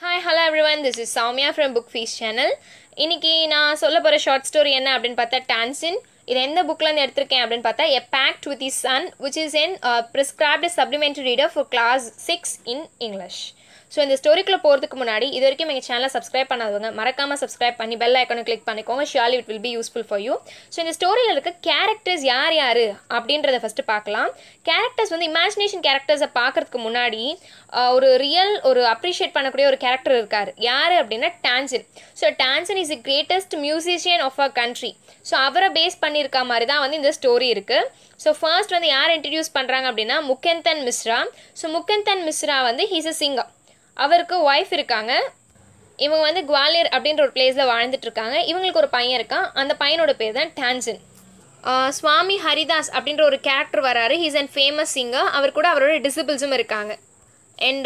hi hello everyone this is Soumya from book fees channel இன்னைக்கு நான் சொல்ல போகிற ஷார்ட் ஸ்டோரி என்ன அப்படின்னு பார்த்தா டான்சின் இது எந்த புக்லேருந்து எடுத்திருக்கேன் அப்படின்னு பார்த்தா a pact with is sun which is in prescribed supplementary reader for class six in English so இந்த ஸ்டோரிக்குள்ளே போகிறதுக்கு முன்னாடி இது வரைக்கும் எங்கள் சேனலை சப்ஸ்கிரைப் பண்ணாதவங்க மறக்காமல் சப்ஸ்கிரைப் பண்ணி பெல் ஐக்கனை கிளிக் பண்ணிக்கோங்க surely it will be useful for you so இந்த ஸ்டோரியில் இருக்க கேரக்டர்ஸ் யார் யார் அப்படின்றத ஃபஸ்ட்டு பார்க்கலாம் கேரக்டர்ஸ் வந்து இமேஜினேஷன் கேரக்டர்ஸை பார்க்கறதுக்கு முன்னாடி ஆஹ், ஒரு ரியல் ஒரு அப்ரிஷியேட் பண்ணக்கூடிய ஒரு கேரக்டர் இருக்கார் யார் அப்படின்னா Tansen so Tansen is the greatest musician of a country so அவரை பேஸ் பண்ணியிருக்க மாதிரி தான் வந்து இந்த ஸ்டோரி இருக்குது ஸோ ஃபர்ஸ்ட் வந்து யார் இன்ட்ரடியூஸ் பண்ணுறாங்க அப்படின்னா முக்கந்தன் மிஸ்ரா ஸோ முக்கந்தன் மிஸ்ரா வந்து ஹீஸ் அ சிங்கர் அவருக்கு ஒய்ஃப் இருக்காங்க இவங்க வந்து குவாலியர் அப்படின்ற ஒரு பிளேஸில் வாழ்ந்துட்டு இருக்காங்க இவங்களுக்கு ஒரு பையன் இருக்கான் அந்த பையனோட பேர் தான் டான்சன் ஆஹ் சுவாமி ஹரிதாஸ் அப்படின்ற ஒரு கேரக்டர் வராரு ஹீஸ் அண்ட் ஃபேமஸ் சிங்கர் அவர் கூட அவரோட டிசிபிள்ஸும் இருக்காங்க and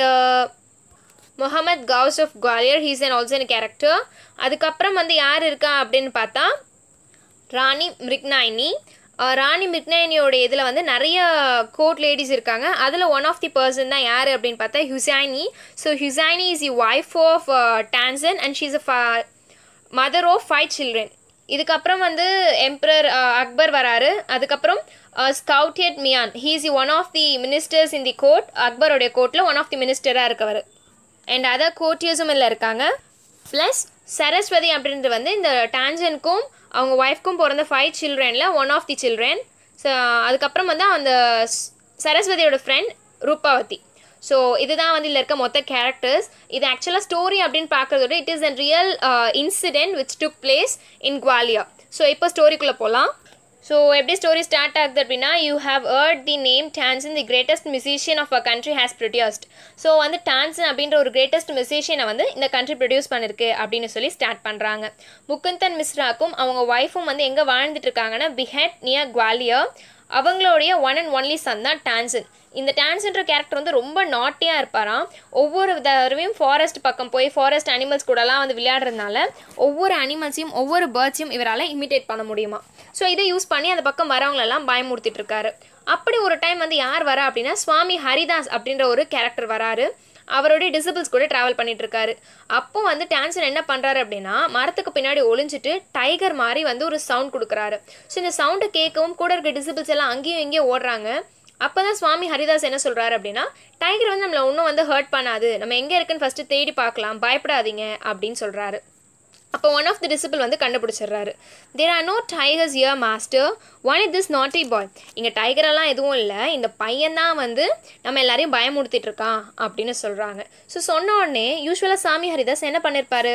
Muhammad Ghaus of Gwalior he's and also an character அதுக்கப்புறம் வந்து யார் இருக்கா அப்படின்னு பார்த்தா ராணி மிருக்னாயினி அஹ் ராணி மிர்க்னாயினியோட இதில் வந்து நிறைய கோர்ட் லேடிஸ் இருக்காங்க அதில் ஒன் ஆஃப் தி பர்சன் தான் யார் அப்படின்னு பார்த்தா Husaini so Husaini is the wife of Tansen and she's a mother of five children இதுக்கப்புறம் வந்து எம்ப்ரர் அக்பர் வராரு அதுக்கப்புறம் ஸ்கவுட்டியட் Mian he's one of the ministers in the court அக்பருடைய கோர்ட்டில் ஒன் ஆஃப் தி மினிஸ்டராக இருக்கவர் அண்ட் அதர் கோர்ட்டியர்ஸும் இல்லை இருக்காங்க ப்ளஸ் சரஸ்வதி அப்படின்றது வந்து இந்த டான்ஜனுக்கும் அவங்க ஒய்ஃப்க்கும் பிறந்த ஃபைவ் சில்ட்ரனில் one of the children so அதுக்கப்புறம் வந்து அந்த ஸ்- சரஸ்வதியோட ஃப்ரெண்ட் ரூபாவதி ஸோ இதுதான் வந்து இதில் இருக்க மொத்த கேரக்டர்ஸ் இது ஆக்சுவலாக ஸ்டோரி அப்படின்னு பார்க்குறதோட it is an real incident which took place in Gwalior so இப்போ ஸ்டோரிக்குள்ளே போகலாம் ஸோ எப்படி ஸ்டோரி ஸ்டார்ட் ஆகுது அப்படின்னா you have heard the name Tansen the greatest musician of a country has produced so வந்து டான்சன் அப்படின்ற ஒரு கிரேட்டஸ்ட் மியூசிஷியனை வந்து இந்த கண்ட்ரி ப்ரொடியூஸ் பண்ணிருக்கு அப்படின்னு சொல்லி ஸ்டார்ட் பண்ணுறாங்க முகுந்தன் மிஸ்ராக்கும் அவங்க ஒய்ஃபும் வந்து எங்கே வாழ்ந்துட்டு இருக்காங்கன்னா பிஹெட் நியர் குவாலியர் அவங்களுடைய ஒன் அண்ட் ஒன்லி சன் தான் டான்சன் இந்த டான்சன்ற கேரக்டர் வந்து ரொம்ப நாட்டியாக இருப்பாராம் ஒவ்வொரு தடவையும் ஃபாரஸ்ட் பக்கம் போய் ஃபாரஸ்ட் அனிமல்ஸ் கூடலாம் வந்து விளையாடுறதுனால ஒவ்வொரு அனிமல்ஸையும் ஒவ்வொரு பேர்ட்ஸையும் இவரால் இமிட்டேட் பண்ண முடியுமா ஸோ இதை யூஸ் பண்ணி அந்த பக்கம் வரவங்களெல்லாம் பயமுறுத்திட்டு இருக்காரு அப்படி ஒரு டைம் வந்து யார் வரா அப்படின்னா சுவாமி ஹரிதாஸ் அப்படின்ற ஒரு கேரக்டர் வராரு அவருடைய டிசிபிள்ஸ் கூட ட்ராவல் பண்ணிட்டு இருக்காரு அப்போ வந்து டான்சர் என்ன பண்ணுறாரு அப்படின்னா மரத்துக்கு பின்னாடி ஒளிஞ்சிட்டு டைகர் மாதிரி வந்து ஒரு சவுண்ட் கொடுக்குறாரு ஸோ இந்த சவுண்டை கேட்கவும் கூட இருக்க டிசிபிள்ஸ் எல்லாம் அங்கேயும் இங்கேயும் ஓடுறாங்க அப்போ தான் சுவாமி ஹரிதாஸ் என்ன சொல்கிறாரு அப்படின்னா டைகர் வந்து நம்மளை ஒன்றும் வந்து ஹர்ட் பண்ணாது நம்ம எங்கே இருக்குன்னு ஃபஸ்ட்டு தேடி பார்க்கலாம் பயப்படாதீங்க அப்படின்னு சொல்கிறாரு அப்போ ஒன் ஆஃப் தி டிசிபிள் வந்து கண்டுபிடிச்சிடுறாரு there are no tigers here master one is this naughty boy இங்கே டைகரெல்லாம் எதுவும் இல்லை இந்த பையன்தான் வந்து நம்ம எல்லாரையும் பயமுறுத்திட்டு இருக்கான் அப்படின்னு சொல்கிறாங்க ஸோ சொன்ன உடனே யூஸ்வலாக சாமி ஹரிதாஸ் என்ன பண்ணியிருப்பாரு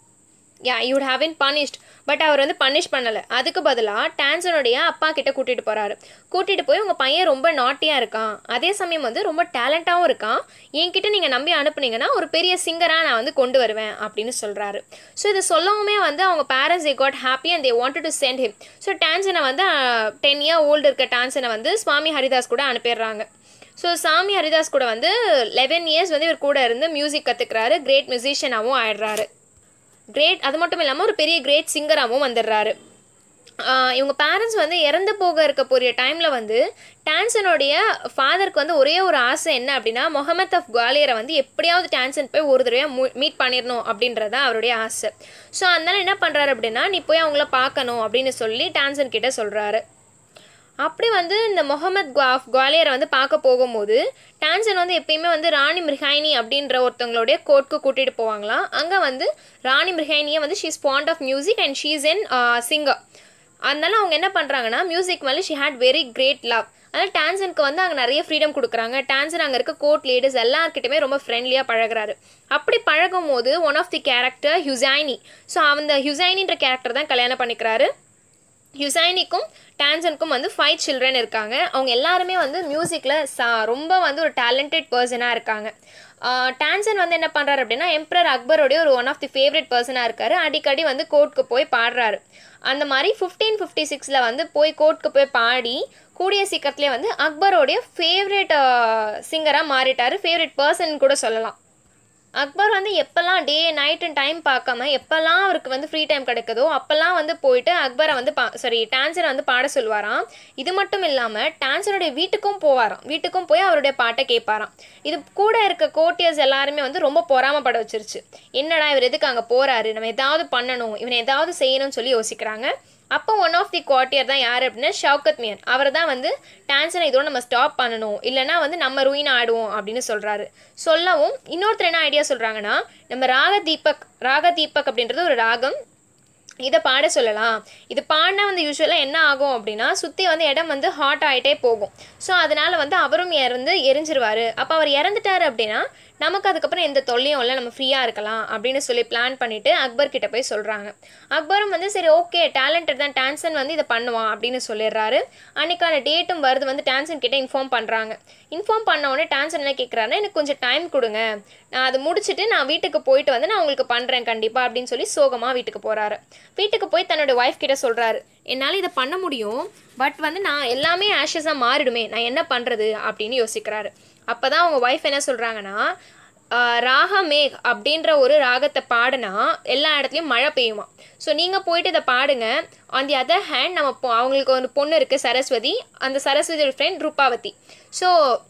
yeah you'd have in punished but அவர் வந்து பனிஷ் பண்ணலை அதுக்கு பதிலாக டான்சனுடைய அப்பா கிட்ட கூட்டிகிட்டு போகிறாரு கூட்டிகிட்டு போய் உங்கள் பையன் ரொம்ப நாட்டியாக இருக்கான் அதே சமயம் வந்து ரொம்ப டேலண்ட்டாகவும் இருக்கான் என்கிட்ட நீங்கள் நம்பி அனுப்புனீங்கன்னா ஒரு பெரிய சிங்கராக நான் வந்து கொண்டு வருவேன் அப்படின்னு சொல்கிறாரு ஸோ இதை சொல்லவுமே வந்து அவங்க parents they got happy and they wanted to send him so டான்சனை வந்து டென் இயர் ஓல்டு இருக்க டான்சனை வந்து சுவாமி ஹரிதாஸ் கூட அனுப்பிடுறாங்க ஸோ சாமி ஹரிதாஸ் கூட வந்து லெவன் இயர்ஸ் வந்து இவர் கூட இருந்து மியூசிக் கற்றுக்கிறாரு கிரேட் மியூசிஷியனாகவும் ஆயிடுறாரு கிரேட் அது மட்டும் இல்லாமல் ஒரு பெரிய கிரேட் சிங்கராகவும் வந்துடுறாரு ஆஹ் இவங்க பேரண்ட்ஸ் வந்து இறந்து போக இருக்க போகிற டைமில் வந்து டான்சனுடைய ஃபாதருக்கு வந்து ஒரே ஒரு ஆசை என்ன அப்படின்னா முகமத் ஆஃப் குவாலியரை வந்து எப்படியாவது டான்சன் போய் ஒரு தடவை மீட் பண்ணிடணும் அப்படின்றது தான் அவருடைய ஆசை ஸோ அதனால என்ன பண்ணுறாரு அப்படின்னா நீ போய் அவங்கள பார்க்கணும் அப்படின்னு சொல்லி டான்சன் கிட்ட சொல்கிறாரு அப்படி வந்து இந்த முகமது குவாஃப் குவாலியரை வந்து பார்க்க போகும்போது டான்சன் வந்து எப்பயுமே வந்து ராணி மிர்ஹைனி அப்படின்ற ஒருத்தவங்களுடைய கோர்ட்க்கு கூட்டிகிட்டு போவாங்களாம் அங்கே வந்து ராணி மிர்ஹைனியை வந்து she's fond of music and she's an singer அதனால அவங்க என்ன பண்ணுறாங்கன்னா மியூசிக் மேலே she had very great love அதனால் டான்சனுக்கு வந்து அங்கே நிறைய ஃப்ரீடம் கொடுக்குறாங்க டான்சன் அங்கே இருக்க கோர்ட் லேடிஸ் எல்லாருக்கிட்டுமே ரொம்ப ஃப்ரெண்ட்லியாக பழகுறாரு அப்படி பழகும் போது one of the character Husaini so அந்த ஹுசைனின்ற கேரக்டர் தான் கல்யாணம் பண்ணிக்கிறாரு ஹுசைனிக்கும் டான்சனுக்கும் வந்து ஃபைவ் சில்ட்ரன் இருக்காங்க அவங்க எல்லாருமே வந்து மியூசிக்கில் சா ரொம்ப வந்து ஒரு டேலண்டட் பர்சனாக இருக்காங்க டான்சன் வந்து என்ன பண்ணுறாரு அப்படின்னா எம்ப்ரர் அக்பருடைய ஒரு ஒன் ஆஃப் தி ஃபேவரட் பர்சனாக இருக்காரு அடிக்கடி வந்து கோர்ட்க்கு போய் பாடுறாரு அந்த மாதிரி ஃபிஃப்டீன் ஃபிஃப்டி சிக்ஸில் வந்து போய் கோர்ட்க்கு போய் பாடி கூடிய சீக்கிரத்துலேயே வந்து அக்பரோடைய ஃபேவரட் சிங்கராக மாறிட்டாரு ஃபேவரட் பர்சன் கூட சொல்லலாம் அக்பர் வந்து எப்போல்லாம் டே நைட்டு டைம் பார்க்காம எப்போல்லாம் அவருக்கு வந்து ஃப்ரீ டைம் கிடைக்குதோ அப்போல்லாம் வந்து போயிட்டு அக்பரை வந்து பா சாரி டான்சரை வந்து பாட சொல்லுவாராம் இது மட்டும் இல்லாமல் டான்சருடைய வீட்டுக்கும் போவாராம் வீட்டுக்கும் போய் அவருடைய பாட்டை கேட்பாராம் இது கூட இருக்க கோட்டியர்ஸ் எல்லாருமே வந்து ரொம்ப பொறாமப்பட வச்சிருச்சு என்னடா இவர் எதுக்கு அங்கே போகிறாரு நம்ம ஏதாவது பண்ணணும் இவனை ஏதாவது செய்யணும்னு சொல்லி யோசிக்கிறாங்க அப்போ ஒன் ஆஃப் தி குவார்ட்டியர் தான் யார் அப்படின்னா ஷவுகத் மியன் அவர் தான் வந்து டான்ஸனை இதோட நம்ம ஸ்டாப் பண்ணணும் இல்லைனா வந்து நம்ம ruin ஆடுவோம் அப்படின்னு சொல்கிறாரு சொல்லவும் இன்னொருத்தர் என்ன ஐடியா சொல்கிறாங்கன்னா நம்ம ராக தீபக் ராக தீபக் அப்படின்றது ஒரு ராகம் இதை பாட சொல்லலாம் இது பாடினா வந்து யூஸ்வலாக என்ன ஆகும் அப்படின்னா சுற்றி வந்து இடம் வந்து ஹாட் ஆகிட்டே போகும் ஸோ அதனால் வந்து அவரும் இறந்து எரிஞ்சிருவார் அப்போ அவர் இறந்துட்டாரு அப்படின்னா நமக்கு அதுக்கப்புறம் எந்த தொல்லையும் இல்லை நம்ம ஃப்ரீயாக இருக்கலாம் அப்படின்னு சொல்லி பிளான் பண்ணிவிட்டு அக்பர் கிட்ட போய் சொல்கிறாங்க அக்பரும் வந்து சரி ஓகே டேலண்டட் தான் டான்சன் வந்து இதை பண்ணுவான் அப்படின்னு சொல்லிடுறாரு அன்னைக்கான டேட்டும் வருது வந்து டான்சன் கிட்ட இன்ஃபார்ம் பண்ணுறாங்க இன்ஃபார்ம் பண்ண உடனே டான்சன் என்ன கேட்குறாருன்னா எனக்கு கொஞ்சம் டைம் கொடுங்க நான் அதை முடிச்சுட்டு நான் வீட்டுக்கு போயிட்டு வந்து நான் உங்களுக்கு பண்ணுறேன் கண்டிப்பாக அப்படின்னு சொல்லி சோகமாக வீட்டுக்கு போகிறாரு வீட்டுக்கு போய் தன்னோட ஒய்ஃப் கிட்ட சொல்கிறாரு என்னால் இதை பண்ண முடியும் பட் வந்து நான் எல்லாமே ஆஷஸாக மாறிடுமே நான் என்ன பண்ணுறது அப்படின்னு யோசிக்கிறாரு அப்போ தான் அவங்க ஒய்ஃப் என்ன சொல்கிறாங்கன்னா ராக மேக் அப்படின்ற ஒரு ராகத்தை பாடினா எல்லா இடத்துலையும் மழை பெய்யுமா ஸோ நீங்கள் போயிட்டு இதை பாடுங்க ஆன் தி அதர் ஹேண்ட் நம்ம பொ- அவங்களுக்கு ஒரு பொண்ணு இருக்குது சரஸ்வதி அந்த சரஸ்வதியோட friend Rupavati so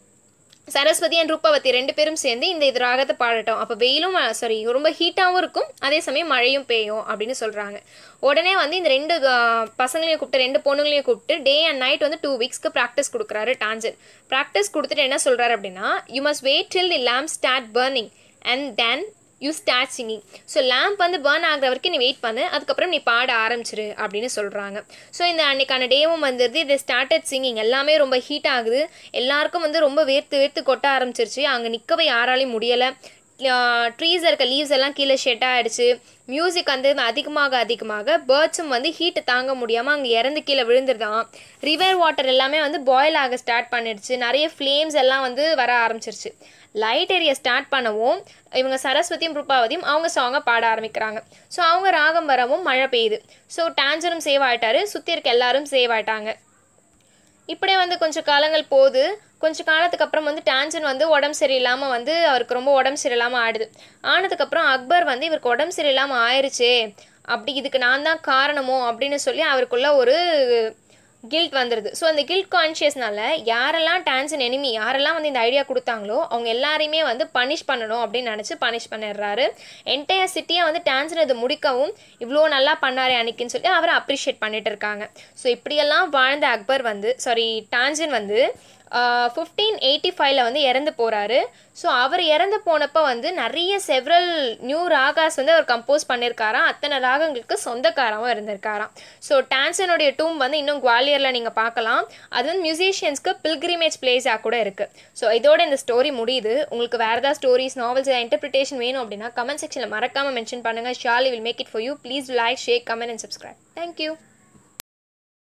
Saraswati and Rupavati ரெண்டு பேரும் சேர்ந்து இந்த இது ராகத்தை பாடட்டும் அப்போ வெயிலும் சாரி ரொம்ப ஹீட்டாகவும் இருக்கும் அதே சமயம் மழையும் பெய்யும் அப்படின்னு சொல்கிறாங்க உடனே வந்து இந்த ரெண்டு ஆஹ், பசங்களையும் கூப்பிட்டு ரெண்டு பொண்ணுங்களையும் கூப்பிட்டு டே அண்ட் நைட் வந்து டூ வீக்ஸ்க்கு ப்ராக்டிஸ் கொடுக்குறாரு டான்சர் ப்ராக்டிஸ் கொடுத்துட்டு என்ன சொல்கிறாரு அப்படின்னா you must wait till the lamp start burning and then you start singing so lamp வந்து பேர்ன் ஆகிற வரைக்கும் நீ வெயிட் பண்ணு அதுக்கப்புறம் நீ பாட ஆரம்பிச்சிரு அப்படின்னு சொல்கிறாங்க ஸோ இந்த அன்னைக்கான டேவும் வந்துடுது இது ஸ்டார்டட் சிங்கிங் எல்லாமே ரொம்ப ஹீட் ஆகுது எல்லாருக்கும் வந்து ரொம்ப வேர்த்து வேர்த்து கொட்ட ஆரம்பிச்சிருச்சு அங்கே நிற்கவே யாராலையும் முடியலை ட்ரீஸில் இருக்க லீவ்ஸ் எல்லாம் கீழே ஷெட் ஆகிடுச்சு மியூசிக் வந்து அதிகமாக அதிகமாக பேர்ட்ஸும் வந்து ஹீட்டு தாங்க முடியாமல் அங்கே இறந்து கீழே விழுந்துருதான் ரிவர் வாட்டர் எல்லாமே வந்து பாயில் ஆக ஸ்டார்ட் பண்ணிடுச்சு நிறைய ஃப்ளேம்ஸ் எல்லாம் வந்து வர ஆரம்பிச்சிருச்சு லைட் ஏரியா ஸ்டார்ட் பண்ணவும் இவங்க சரஸ்வதியும் ரூபாவதியும் அவங்க சாங்கை பாட ஆரம்பிக்கிறாங்க ஸோ அவங்க ராகம் வரவும் மழை பெய்யுது ஸோ டான்சரும் சேவ் ஆயிட்டாரு சுற்றி இருக்க எல்லாரும் சேவ் ஆயிட்டாங்க இப்படியே வந்து கொஞ்சம் காலங்கள் போகுது கொஞ்ச காலத்துக்கு அப்புறம் வந்து டான்சன் வந்து உடம்பு சரியில்லாமல் வந்து அவருக்கு ரொம்ப உடம்பு சரியில்லாமல் ஆடுது ஆனதுக்கப்புறம் அக்பர் வந்து இவருக்கு உடம்பு சரியில்லாமல் ஆயிருச்சே அப்படி இதுக்கு நான் தான் காரணமோ அப்படின்னு சொல்லி அவருக்குள்ள ஒரு கில்ட் வந்துடுது ஸோ அந்த கில்ட் கான்ஷியஸ்னால யாரெல்லாம் டான்சன் எனிமி யாரெல்லாம் வந்து இந்த ஐடியா கொடுத்தாங்களோ அவங்க எல்லாரையுமே வந்து பனிஷ் பண்ணணும் அப்படின்னு நினச்சி பனிஷ் பண்ணிடுறாரு என்டையர் சிட்டியை வந்து டான்சன் இது முடிக்கவும் இவ்வளோ நல்லா பண்ணாரே அன்னைக்குன்னு சொல்லி அவரை அப்ரிஷியேட் பண்ணிட்டு இருக்காங்க ஸோ இப்படியெல்லாம் வாழ்ந்த அக்பர் வந்து சாரி டான்சன் வந்து ஃபிஃப்டீன் எயிட்டி ஃபைவ்ல வந்து இறந்து போகிறாரு ஸோ அவர் இறந்து போனப்போ வந்து நிறைய செவரல் நியூ ராகாஸ் வந்து அவர் கம்போஸ் பண்ணியிருக்காராம் அத்தனை ராகங்களுக்கு சொந்தக்காராகவும் இருந்திருக்காராம் ஸோ டான்சனுடைய டூம் வந்து இன்னும் குவாலியரில் நீங்கள் பார்க்கலாம் அது வந்து மியூசிஷியன்ஸ்க்கு பில்கிரிமேஜ் பிளேஸாக கூட இருக்குது ஸோ இதோட இந்த ஸ்டோரி முடியுது உங்களுக்கு வேறு ஏதாவது ஸ்டோரிஸ் நாவல்ஸ் இன்டர்பிரிட்டேஷன் வேணும் அப்படின்னா கமெண்ட் செக்ஷனில் மறக்காமல் மென்ஷன் பண்ணுங்கள் surely will make it for you please like share comment and subscribe thank you